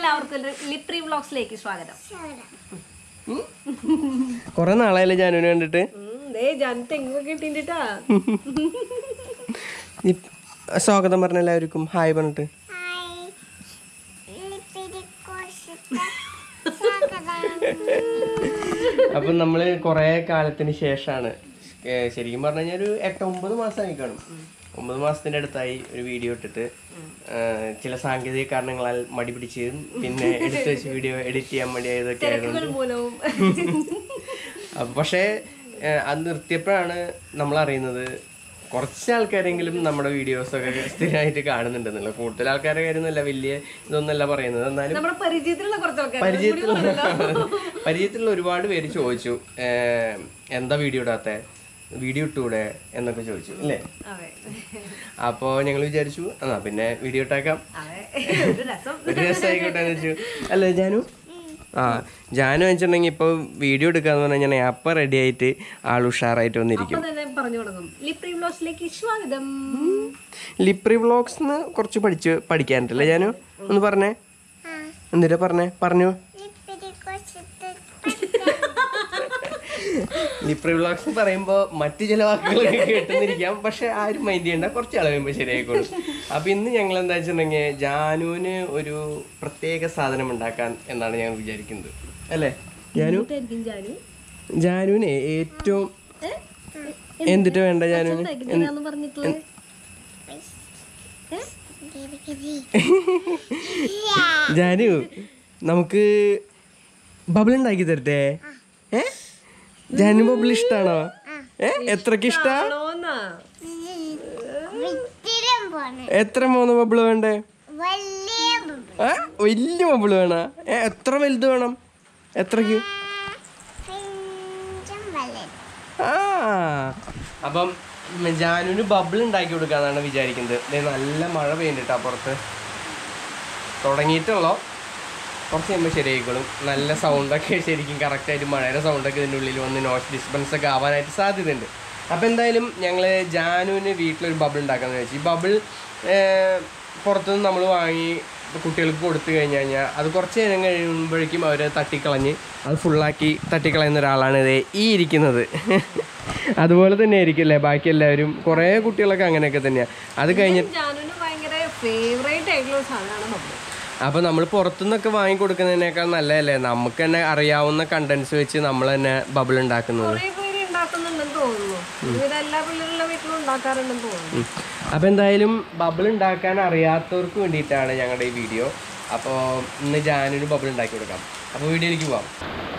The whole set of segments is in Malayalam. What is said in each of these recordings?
എല്ലാവർക്കും ലിപ്രി വ്ളോഗ്സിലേക്ക് സ്വാഗതം കൊറേ നാളായല്ലേ ജാനുവിനെ കണ്ടിട്ട് ദേ ജാൻ തെങ്ങൊക്കെ ഇട്ടിട്ടാ ഇ- സ്വാഗതം പറഞ്ഞ എല്ലാവർക്കും ഹായ് പറഞ്ഞിട്ട് അപ്പം നമ്മൾ കുറേ കാലത്തിന് ശേഷമാണ് ശരിക്കും പറഞ്ഞു കഴിഞ്ഞാൽ ഒരു എട്ട് ഒമ്പത് മാസമായി കാണും ഒമ്പത് മാസത്തിൻ്റെ അടുത്തായി ഒരു വീഡിയോ ഇട്ടിട്ട് ആ, ചില സാങ്കേതിക കാരണങ്ങളാൽ മടി പിടിച്ച് പിന്നെ എടുത്തു വെച്ച് വീഡിയോ എഡിറ്റ് ചെയ്യാൻ മടിയായതൊക്കെ ആയതുകൊണ്ട് മൂലവും അപ്പൊ പക്ഷേ ഏഹ്, അത് നിർത്തിയപ്പോഴാണ് നമ്മൾ അറിയുന്നത് കുറച്ച് ആൾക്കാരെങ്കിലും നമ്മുടെ വീഡിയോസ് ഒക്കെ സ്ഥിരമായിട്ട് കാണുന്നുണ്ടെന്നുള്ള കൂടുതൽ ആൾക്കാരുടെ കാര്യമൊന്നുമല്ല വലിയ ഇതൊന്നല്ല പറയുന്നത് എന്നാലും നമ്മുടെ പരിചയത്തിലുള്ള കുറച്ച് ആൾക്കാർ പരിചയത്തിലുള്ള പരിചയത്തിലുള്ള ഒരുപാട് പേര് ചോദിച്ചു ഏഹ്, എന്താ വീഡിയോ ഇടാത്തെ വീഡിയോ ഇട്ടൂടെ എന്നൊക്കെ ചോദിച്ചു അല്ലേ അതെ അപ്പോൾ ഞങ്ങൾ വിചാരിച്ചു എന്നാ പിന്നെ വീഡിയോ ഇട്ടാക്കാം അതെ ഒരു രസം ഒരു രസമായിക്കോട്ടെ എന്ന് വെച്ചു അല്ലേ ജാനു ആ ജാനു വെച്ചിട്ടുണ്ടെങ്കിൽ ഇപ്പോൾ വീഡിയോ എടുക്കാന്ന് പറഞ്ഞു കഴിഞ്ഞാൽ അപ്പം റെഡി ആയിട്ട് ആൾ ഉഷാറായിട്ട് വന്നിരിക്കും അപ്പൊ തന്നെ പറഞ്ഞു തുടങ്ങും ലിപ്രി വ്ളോഗ്സിലേക്ക് സ്വാഗതം ലിപ്രി വ്ളോഗ്സ് കുറച്ച് പഠിച്ച് പഠിക്കാനുണ്ടല്ലേ ജാനു ഒന്ന് പറഞ്ഞേ എന്തിനാ പറഞ്ഞേ പറഞ്ഞു ലിപ്രി വ്ളോഗ്സ് പറയുമ്പോൾ മറ്റു ചില വാക്കുകളൊക്കെ കേട്ടുന്നിരിക്കാം പക്ഷെ ആരും മൈൻഡ് ചെയ്യണ്ട കുറച്ച് ആൾ കഴിയുമ്പോൾ ശരിയായിക്കോളും അപ്പം ഇന്ന് ഞങ്ങൾ എന്താ വെച്ചിട്ടുണ്ടെങ്കിൽ ജാനുവിന് ഒരു പ്രത്യേക സാധനം ഉണ്ടാക്കാൻ എന്നാണ് ഞങ്ങൾ വിചാരിക്കുന്നത് അല്ലേ ജാനു ആയിരിക്കും ജാനു ജാനുവിന് ഏറ്റവും എന്തിട്ട് വേണ്ട ജാനുവിന് എന്ന് പറഞ്ഞിട്ടുള്ള ജാനു നമുക്ക് ബബിൾ ഉണ്ടാക്കി തരട്ടെ ഏ ജാനു ബബിൾ ഇഷ്ടാണോ ഏ എത്രക്ക് ഇഷ്ടാ ആണോന്നാ എത്ര മൂന്ന് ബബിൾ വേണ്ടേ ഏ വലിയ ബബിൾ വേണ ഏ എത്ര വലുത് വേണം എത്രക്ക് ആ അപ്പം ജാനുവിന് ബബിൾ ഉണ്ടാക്കി കൊടുക്കാന്നാണ് വിചാരിക്കുന്നത് ദേ നല്ല മഴ പെയ്യുന്നുണ്ട് അപ്പുറത്ത് തുടങ്ങിയിട്ടുള്ളോ കുറച്ച് കഴിയുമ്പോൾ ശരിയായിക്കോളും നല്ല സൗണ്ടൊക്കെ ശരിക്കും കറക്റ്റായിട്ട് മഴയുടെ സൗണ്ടൊക്കെ ഇതിൻ്റെ ഉള്ളിൽ വന്ന് നോയ്സ് ഡിസ്റ്റർബൻസ് ഒക്കെ ആവാനായിട്ട് സാധ്യതയുണ്ട് അപ്പോൾ എന്തായാലും ഞങ്ങൾ ജാനുവിന് വീട്ടിലൊരു ബബിൾ ഉണ്ടാക്കാമെന്ന് വെച്ചു ഈ ബബിൾ പുറത്തുനിന്ന് നമ്മൾ വാങ്ങി കുട്ടികൾക്ക് കൊടുത്തു കഴിഞ്ഞ് കഴിഞ്ഞാൽ അത് കുറച്ച് നേരം കഴിയുമ്പോഴേക്കും അവർ തട്ടിക്കളഞ്ഞ് അത് ഫുള്ളാക്കി തട്ടിക്കളയുന്ന ഒരാളാണ് ഇത് ഈ ഇരിക്കുന്നത് അതുപോലെ തന്നെ ആയിരിക്കും അല്ലേ ബാക്കി എല്ലാവരും കുറേ കുട്ടികളൊക്കെ അങ്ങനെയൊക്കെ തന്നെയാണ് അത് കഴിഞ്ഞ് ജാനുവിന് ഭയങ്കര ഫേവറേറ്റ് ആയിട്ടുള്ള ഒരു സാധനമാണ് ബബിൾ അപ്പോൾ നമ്മൾ പുറത്തുനിന്നൊക്കെ വാങ്ങി കൊടുക്കുന്നതിനേക്കാൾ നല്ലതല്ലേ നമുക്ക് തന്നെ അറിയാവുന്ന കണ്ടൻസ് വെച്ച് നമ്മൾ തന്നെ ബബിൾ ഉണ്ടാക്കുന്നത് കുറെ പേര് ഉണ്ടാക്കുന്നുണ്ടെന്ന് തോന്നുന്നു ഒരുവിധം എല്ലാ പിള്ളേരുള്ള വീട്ടിലും ഉണ്ടാക്കാറുണ്ടെന്ന് തോന്നുന്നു അപ്പോൾ എന്തായാലും ബബിൾ ഉണ്ടാക്കാൻ അറിയാത്തവർക്ക് വേണ്ടിയിട്ടാണ് ഞങ്ങളുടെ ഈ വീഡിയോ അപ്പോൾ ഇന്ന് ജാനൊരു ബബിൾ ഉണ്ടാക്കി കൊടുക്കാം അപ്പോൾ വീഡിയോയിലേക്ക് പോവാം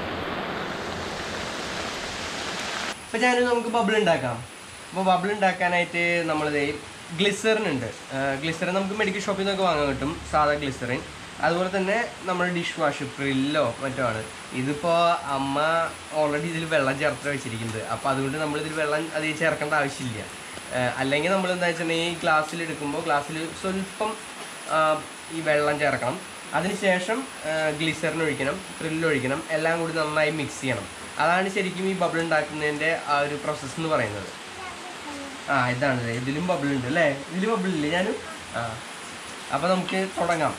അപ്പോൾ ജാനു നമുക്ക് ബബിൾ ഉണ്ടാക്കാം അപ്പോൾ ബബിൾ ഉണ്ടാക്കാനായിട്ട് നമ്മളിത് ഗ്ലിസറിൻ ഉണ്ട് ഗ്ലിസറിൻ നമുക്ക് മെഡിക്കൽ ഷോപ്പിൽ നിന്നൊക്കെ വാങ്ങാൻ കിട്ടും സാധാ ഗ്ലിസറിൻ അതുപോലെ തന്നെ നമ്മുടെ ഡിഷ് വാഷ് പ്രില്ലോ മറ്റോ ആണ് ഇതിപ്പോൾ അമ്മ ഓൾറെഡി ഇതിൽ വെള്ളം ചേർത്ത് വെച്ചിരിക്കുന്നത് അപ്പോൾ അതുകൊണ്ട് നമ്മൾ ഇതിൽ വെള്ളം അധികം ചേർക്കേണ്ട ആവശ്യമില്ല ഏഹ് അല്ലെങ്കിൽ നമ്മൾ എന്താ വെച്ചിട്ടുണ്ടെങ്കിൽ ഈ ഗ്ലാസ്സിൽ എടുക്കുമ്പോൾ ഗ്ലാസ്സിൽ സ്വല്പം ആഹ് ഈ വെള്ളം ചേർക്കണം അതിനുശേഷം ഗ്ലിസറിൻ ഒഴിക്കണം പ്രില്ല് ഒഴിക്കണം എല്ലാം കൂടി നന്നായി മിക്സ് ചെയ്യണം അതാണ് ശരിക്കും ഈ ബബിൾ ഉണ്ടാക്കുന്നതിൻ്റെ ആ ഒരു പ്രോസസ്സ് എന്ന് പറയുന്നത് ആ ഇതാണ് ഇത്. ഇതിലും ബബിൾ ഉണ്ട് അല്ലേ ഇതിൽ ബബിൾ ഇല്ലേ ഞാനും ആ അപ്പോൾ നമുക്ക് തുടങ്ങാം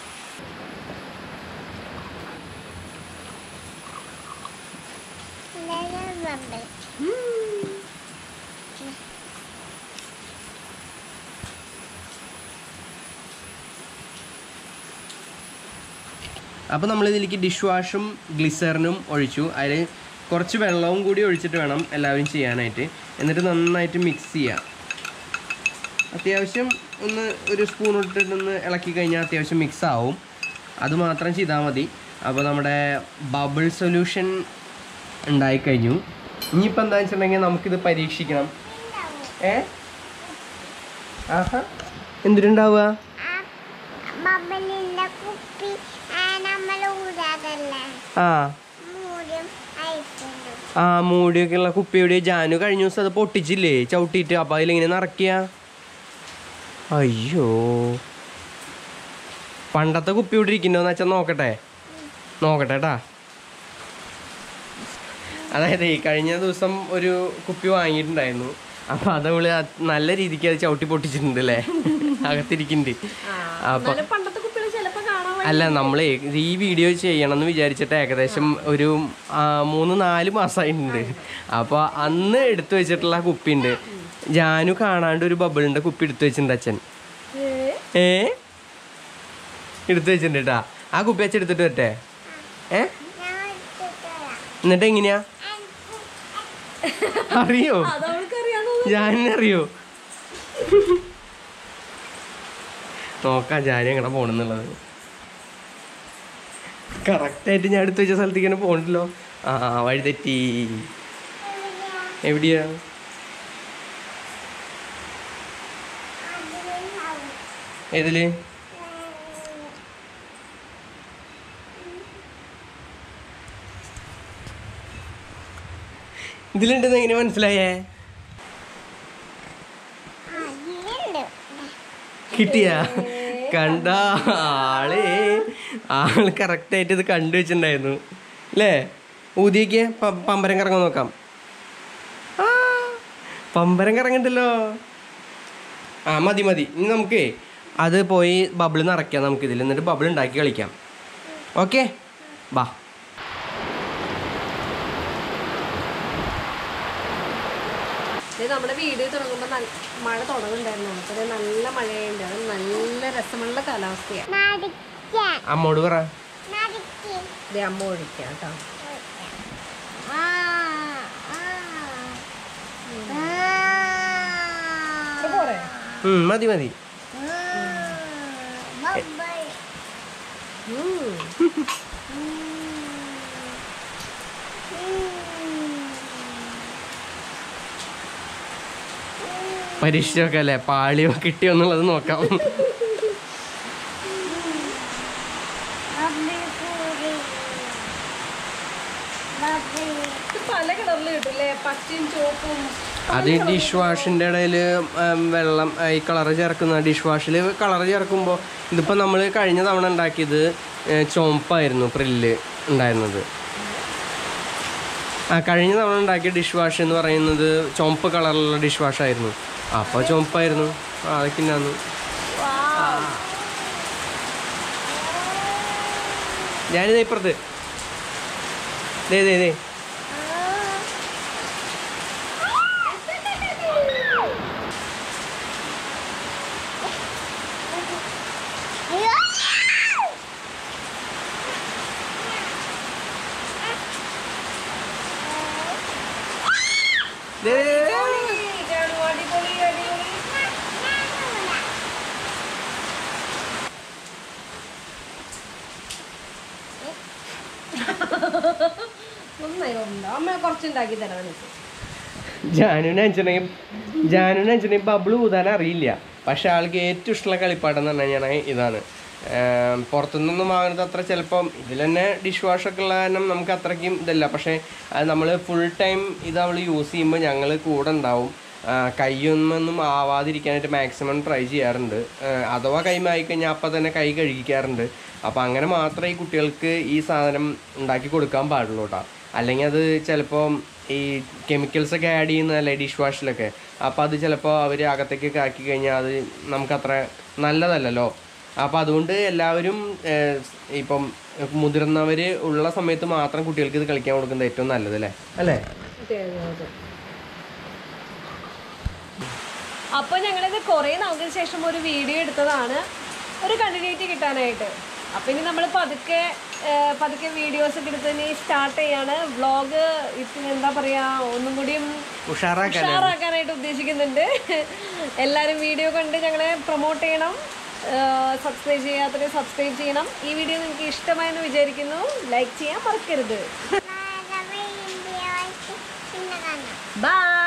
അപ്പോൾ നമ്മൾ ഇതിലേക്ക് ഡിഷ് വാഷും ഗ്ലിസറിനും ഒഴിച്ചു അതിൽ കുറച്ച് വെള്ളവും കൂടി ഒഴിച്ചിട്ട് വേണം എല്ലാവരും ചെയ്യാനായിട്ട് എന്നിട്ട് നന്നായിട്ട് മിക്സ് ചെയ്യാം അത്യാവശ്യം ഒന്ന് ഒരു സ്പൂൺ ഇട്ടിട്ടൊന്ന് ഇളക്കി കഴിഞ്ഞാൽ അത്യാവശ്യം മിക്സ് ആവും അത് മാത്രം ചെയ്താൽ മതി അപ്പോൾ നമ്മുടെ ബബിൾ സൊല്യൂഷൻ ഉണ്ടായിക്കഴിഞ്ഞു ഇനിയിപ്പോൾ എന്താ വെച്ചിട്ടുണ്ടെങ്കിൽ നമുക്കിത് പരീക്ഷിക്കണം ഏ ആഹാ എന്തിനുണ്ടാവുക ബബലിന്റെ കുപ്പി നമ്മൾ ഊരാതല്ലേ ആ മൂല്യം അയക്കുന്നു ആ മൂടിയൊക്കെ ഉള്ള കുപ്പിയുടെ ജാനു കഴിഞ്ഞ ദിവസം അത് പൊട്ടിച്ചില്ലേ ചവിട്ടിയിട്ട് അപ്പം അതിലിങ്ങനെ നിറയ്ക്കുക അയ്യോ പണ്ടത്തെ കുപ്പി ഇവിടെ ഇരിക്കണ്ടോന്ന് വെച്ചാൽ നോക്കട്ടെ നോക്കട്ടെ കേട്ടാ അതായത് ഈ കഴിഞ്ഞ ദിവസം ഒരു കുപ്പി വാങ്ങിയിട്ടുണ്ടായിരുന്നു അപ്പം അത് അവള് അത് നല്ല രീതിക്ക് അത് ചവിട്ടി പൊട്ടിച്ചിട്ടുണ്ട് അല്ലേ അകത്തിരിക്കുന്നുണ്ട് അപ്പം എന്നാലും പണ്ടത്തെ കുപ്പികൾ ചിലപ്പോ കാണാൻ അല്ല നമ്മളെ ഈ വീഡിയോ ചെയ്യണം എന്ന് വിചാരിച്ചിട്ട് ഏകദേശം ഒരു ആ, മൂന്ന് നാല് മാസമായിട്ടുണ്ട് അപ്പോൾ അന്ന് എടുത്തു വെച്ചിട്ടുള്ള ആ കുപ്പിയുണ്ട് ജാനു കാണാണ്ട് ഒരു ബബിളിന്റെ കുപ്പി എടുത്തു വെച്ചിട്ടുണ്ട് അച്ഛൻ ഏ എടുത്തു വെച്ചിട്ടുണ്ട് കേട്ടാ ആ കുപ്പി അച്ഛൻ എടുത്തിട്ട് വരട്ടെ ഏ ഞാൻ എടുത്തിട്ട് വരാം. എന്നിട്ട് എങ്ങനെയാ അറിയോ അത് അവൾക്കറിയാന്ന് ജാനിനറിയോ നോക്കാം ജാനി എങ്ങനെ പോണെന്നുള്ളത് കറക്റ്റായിട്ട് ഞാൻ എടുത്തു വെച്ച സ്ഥലത്തേക്ക് തന്നെ പോകണ്ടല്ലോ ആ വഴി തെറ്റി എവിടെയാ അതിലുണ്ടാവും. ഏതില് ഇതിലുണ്ടെന്ന് എങ്ങനെ മനസ്സിലായേ അതിലുണ്ട്. കിട്ടിയാ കണ്ട ആളെ ആള് കറക്റ്റായിട്ട് ഇത് കണ്ടു വെച്ചിട്ടുണ്ടായിരുന്നു അല്ലേ ഊതിയൊക്കെ പമ്പരം കറങ്ങാൻ നോക്കാം ആ, പമ്പരം കറങ്ങണ്ടല്ലോ ആ മതി മതി ഇനി നമുക്ക് അത് പോയി ബബിൾ നിറയ്ക്കാം നമുക്ക് ഇതിൽ എന്നിട്ട് ബബിൾ ഉണ്ടാക്കി കളിക്കാം ഓക്കെ ബാ ഇത് നമ്മുടെ വീഡിയോ തുടങ്ങുമ്പോൾ നല്ല മഴ തുടങ്ങുന്നുണ്ടായിരുന്നു അപ്പോൾ ഇത് നല്ല മഴയുണ്ട് അത് നല്ല രസമുള്ള കാലാവസ്ഥയാണ് നടിക്കാൻ. അമ്മോട് പറ നടിക്ക്. ഇത് അമ്മ ഒഴിക്കാം കേട്ടോ ആ, ആ. ആ. പോരെ ഉം, മതി മതി ഉം. ബബ്ബിൾ. ഉം. പരീക്ഷിച്ചൊക്കെ അല്ലേ പാളിയോ കിട്ടിയോ എന്നുള്ളത് നോക്കാം ബബ്ബിൾ പൂരി. ബബ്ബിൾ. ഇത് പല കളറിൽ കിട്ടില്ലേ പച്ചയും ചുവപ്പും അത് ഡിഷ് വാഷിൻ്റെ ഇടയിൽ വെള്ളം ആ, ഈ കളറ് ചേർക്കുന്ന ഡിഷ് വാഷിൽ കളറ് ചേർക്കുമ്പോൾ ഇതിപ്പോൾ നമ്മൾ കഴിഞ്ഞ തവണ ഉണ്ടാക്കിയത് ഏ, ചുവപ്പായിരുന്നു പ്രില്ല് ഉണ്ടായിരുന്നത് ആ കഴിഞ്ഞ തവണ ഉണ്ടാക്കിയ ഡിഷ് വാഷ് എന്ന് പറയുന്നത് ചുവപ്പ് കളറിലുള്ള ഡിഷ് വാഷ് ആയിരുന്നു അപ്പോൾ ചുവപ്പായിരുന്നു ആ, അതൊക്കെ ഇന്നാന്നു ഞാനിത് ഇപ്പുറത്ത് ദേ ദേ ദേ ദേ, ദേ, ദേ. അടിപൊളി അടിപൊളി നന്നായി തോന്നുന്നുണ്ടോ അമ്മ കുറച്ചുണ്ടാക്കി തരാം എനിക്ക് ജാനുവിനെ വെച്ചിട്ടുണ്ടെങ്കിൽ ജാനുവിനെ വെച്ചിട്ടുണ്ടെങ്കിൽ ബബിൾ ഊതാൻ അറിയില്ല പക്ഷെ ആൾക്ക് ഏറ്റവും ഇഷ്ടമുള്ള കളിപ്പാട്ടം എന്ന് പറഞ്ഞു കഴിഞ്ഞാൽ ഇതാണ് ഏം, പുറത്തുനിന്നൊന്നും വാങ്ങുന്നത് അത്ര ചിലപ്പം ഇതിൽ തന്നെ ഡിഷ് വാഷൊക്കെ ഉള്ള കാരണം നമുക്ക് അത്രയ്ക്കും ഇതല്ല പക്ഷേ അത് നമ്മൾ ഫുൾ ടൈം ഇത് അവൾ യൂസ് ചെയ്യുമ്പോൾ ഞങ്ങൾ കൂടെ ഉണ്ടാവും ആ, കൈയൊന്നും ആവാതിരിക്കാനായിട്ട് മാക്സിമം ട്രൈ ചെയ്യാറുണ്ട് ആ, അഥവാ കൈ കഴിഞ്ഞാൽ അപ്പം തന്നെ കൈ കഴുകിക്കാറുണ്ട് അപ്പോൾ അങ്ങനെ മാത്രമേ ഈ കുട്ടികൾക്ക് ഈ സാധനം ഉണ്ടാക്കി കൊടുക്കാൻ പാടുള്ളൂ കേട്ടോ അല്ലെങ്കിൽ അത് ചിലപ്പോൾ ഈ കെമിക്കൽസ് ഒക്കെ ആഡ് ചെയ്യുന്നതല്ലേ ഡിഷ് വാഷിലൊക്കെ അപ്പോൾ അത് ചിലപ്പോൾ അവർ അകത്തേക്കൊക്കെ ആക്കി കഴിഞ്ഞാൽ അത് നമുക്കത്ര നല്ലതല്ലല്ലോ അപ്പോൾ അതുകൊണ്ട് എല്ലാവരും ഏഹ്, ഇപ്പം മുതിർന്നവർ ഉള്ള സമയത്ത് മാത്രം കുട്ടികൾക്ക് ഇത് കളിക്കാൻ കൊടുക്കുന്നത് ഏറ്റവും നല്ലത് അല്ലേ അല്ലേ അതെ, അതെ, അതെ. അപ്പൊ ഞങ്ങളിത് കുറേ നാൾക്ക് ശേഷം ഒരു വീഡിയോ എടുത്തതാണ് ഒരു കണ്ടിന്യൂറ്റി കിട്ടാനായിട്ട് അപ്പൊ ഇനി നമ്മൾ പതുക്കെ ആ, പതുക്കെ വീഡിയോസ് ഒക്കെ എടുത്ത് ഇനി സ്റ്റാർട്ട് ചെയ്യാണ് വ്ളോഗ് ഇപ്പം എന്താ പറയാ ഒന്നും കൂടിയും ഉഷാറാക്കാൻ ഉഷാറാക്കാനായിട്ട് ഉദ്ദേശിക്കുന്നുണ്ട് എല്ലാവരും വീഡിയോ കണ്ട് ഞങ്ങളെ പ്രൊമോട്ട് ചെയ്യണം സബ്സ്ക്രൈബ് ചെയ്യാത്തവരെ സബ്സ്ക്രൈബ് ചെയ്യണം ഈ വീഡിയോ നിങ്ങൾക്ക് ഇഷ്ടമായെന്ന് വിചാരിക്കുന്നു ലൈക്ക് ചെയ്യാൻ മറക്കരുത് നാളെ വീഡിയോ ആയിട്ട് പിന്നെ കാണാം ബൈ